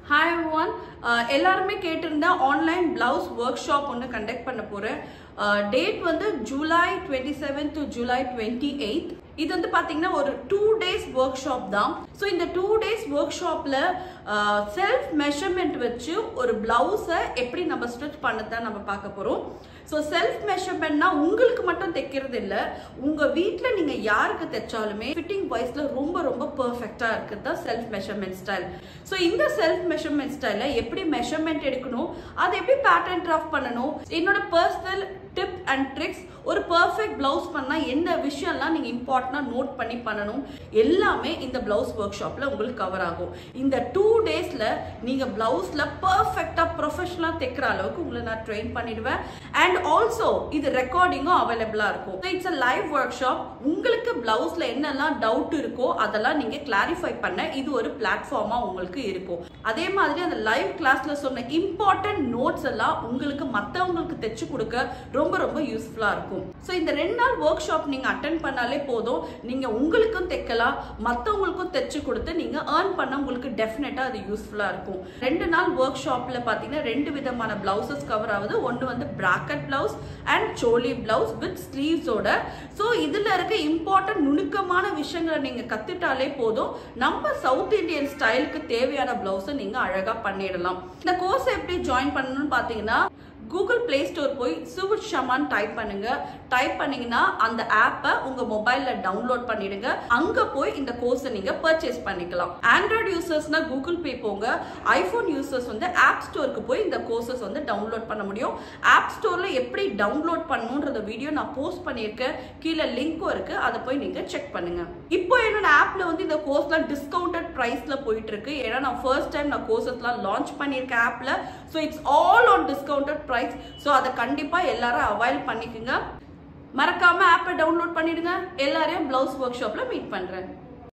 hi one எல்லாருமே கேட்டிருந்தா online blouse workshop ஒன்று கண்டக்ட் பண்ண போகிறேன் டேட் வந்து July twenty seven to July twenty eight இது வந்து பார்த்தீங்கன்னா ஒரு டூ டேஸ் ஒர்க் ஷாப் தான் ஸோ இந்த டூ டேஸ் ஒர்க் ஷாப்பில் செல்ஃப் மெஷர்மெண்ட் வச்சு ஒரு பிளவுஸை எப்படி நம்ம ஸ்டிச் பண்ணதான் நம்ம பார்க்க போகிறோம் ஸோ செல்ஃப் மெஷர்மெண்ட்னா உங்களுக்கு மட்டும் தைக்கிறது இல்லை உங்கள் வீட்டில் நீங்கள் யாருக்கு தைச்சாலுமே ஃபிட்டிங் வைஸில் ரொம்ப ரொம்ப பர்ஃபெக்டாக இருக்குது தான் செல்ஃப் மெஷர்மெண்ட் ஸ்டைல் ஸோ இந்த செல்ஃப் மெஷர்மெண்ட் ஸ்டைலில் எப்படி மெஷர்மெண்ட் எடுக்கணும் அதை எப்படி பேட்டர்ன் டிராஃப்ட் பண்ணணும் என்னோட பர்சனல் டிப் அண்ட் ட்ரிக்ஸ் ஒரு பர்ஃபெக்ட் பிளவுஸ் பண்ணால் எந்த விஷயம்லாம் நீங்கள் இம்பார்ட்டண்டாக நோட் பண்ணி பண்ணணும் எல்லாமே இந்த பிளவுஸ் ஒர்க் ஷாப்பில் உங்களுக்கு கவர் ஆகும் இந்த டூ டேஸில் நீங்கள் பிளவுஸில் பர்ஃபெக்டாக ப்ரொஃபஷனலாக தைக்கிற அளவுக்கு உங்களை நான் ட்ரெயின் பண்ணிடுவேன் அண்ட் ஆல்சோ இது ரெக்கார்டிங்கும் அவைலபிளாக இருக்கும் it's a live workshop உங்களுக்கு பிளவுஸில் என்னெல்லாம் டவுட் இருக்கோ அதெல்லாம் நீங்கள் கிளாரிஃபை பண்ண இது ஒரு பிளாட்ஃபார்மாக உங்களுக்கு இருக்கும் அதே மாதிரி அந்த லைவ் கிளாஸில் சொன்ன இம்பார்ட்டன்ட் நோட்ஸ் எல்லாம் உங்களுக்கு மற்றவங்களுக்கு தைச்சு கொடுக்க ரொம்ப ரொம்ப யூஸ்ஃபுல்லாக இருக்கும் ஸோ இந்த ரெண்டு நாள் ஒர்க் ஷாப் நீங்கள் அட்டன் பண்ணாலே போதும் நீங்கள் உங்களுக்கும் தைக்கலாம் மற்றவங்களுக்கும் தைச்சு கொடுத்து நீங்கள் ஏர்ன் பண்ண உங்களுக்கு டெஃபினட்டாக அது யூஸ்ஃபுல்லாக இருக்கும் ரெண்டு நாள் ஒர்க் ஷாப்பில் பார்த்தீங்கன்னா ரெண்டு விதமான பிளவுசஸ் கவர் ஆகுது ஒன்று வந்து bracket blouse and choli blouse with ஸ்லீவ்ஸோட ஸோ இதில் இருக்க இம்பார்ட்டன்ட் நுணுக்கமான விஷயங்களை நீங்கள் கற்றுட்டாலே போதும் நம்ம சவுத் இந்தியன் ஸ்டைலுக்கு தேவையான பிளவுஸை நீங்கள் அழகாக பண்ணிடலாம் இந்த கோர்ஸ் எப்படி ஜாயின் பண்ணணும்னு பார்த்தீங்கன்னா கூகுள் பிளே ஸ்டோர் போய் சுவிட் ஷமான் டைப் பண்ணுங்க டைப் பண்ணீங்கன்னா அந்த ஆப்பை உங்க மொபைல்ல டவுன்லோட் பண்ணிடுங்க அங்க போய் இந்த கோர்ஸை நீங்க பர்ச்சேஸ் பண்ணிக்கலாம் ஆண்ட்ராய்டு யூசர்ஸ்னா கூகுள் பே போங்க ஐபோன் யூசர்ஸ் வந்து ஆப் ஸ்டோருக்கு போய் இந்த கோர்சஸ் வந்து டவுன்லோட் பண்ண முடியும் ஆப் ஸ்டோர்ல எப்படி டவுன்லோட் பண்ணணுன்றத வீடியோ நான் போஸ்ட் பண்ணியிருக்கேன் கீழே லிங்க்கும் இருக்கு அதை போய் நீங்க செக் பண்ணுங்க இப்போ என்னோட ஆப்ல வந்து இந்த கோர்ஸ்லாம் டிஸ்கவுண்டட் பிரைஸ்ல போயிட்டு இருக்கு ஏன்னா நான் ஃபர்ஸ்ட் டைம் நான் கோர்சஸ்லாம் லான்ச் பண்ணியிருக்கேன் ஆப்ல so it's all on discounted price so அதை கண்டிப்பாக எல்லாரும் அவைல் பண்ணிக்கோங்க மறக்காம ஆப்பை டவுன்லோட் பண்ணிடுங்க எல்லாரையும் பிளவுஸ் ஒர்க் ஷாப்ல மீட் பண்றேன்